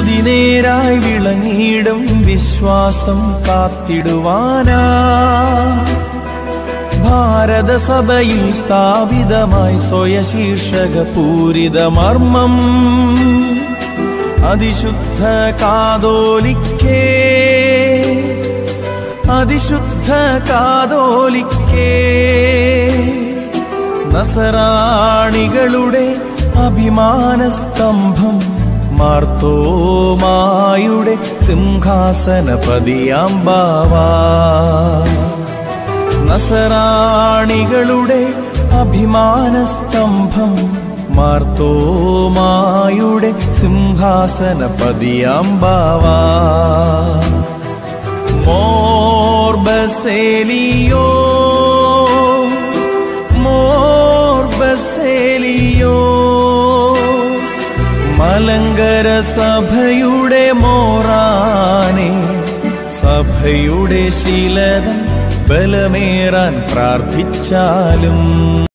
ശ്രുതിനേരായി വിളങ്ങിയിടും വിശ്വാസം കാത്തിടുവാനാ ഭാരതസഭയിൽ സ്ഥാപിതമായി സ്വയശീർഷക പൂരിത മർമ്മം അതിശുദ്ധ കാതോലിക്കേ അതിശുദ്ധ കാതോലിക്കേ നസറാണികളുടെ അഭിമാനസ്തംഭം മാർത്തോമായുടെ സിംഹാസനപതിയാമ്പാവാ നസറാണികളുടെ അഭിമാനസ്തംഭം മാർത്തോമായുടെ സിംഹാസനപതിയാമ്പാവാ മോർബസേലിയോ മോർബസേലിയോ മലങ്കര സഭയുടെ മോറാനെ സഭയുടെ ശീലത ബലമേറാൻ പ്രാർത്ഥിച്ചാലും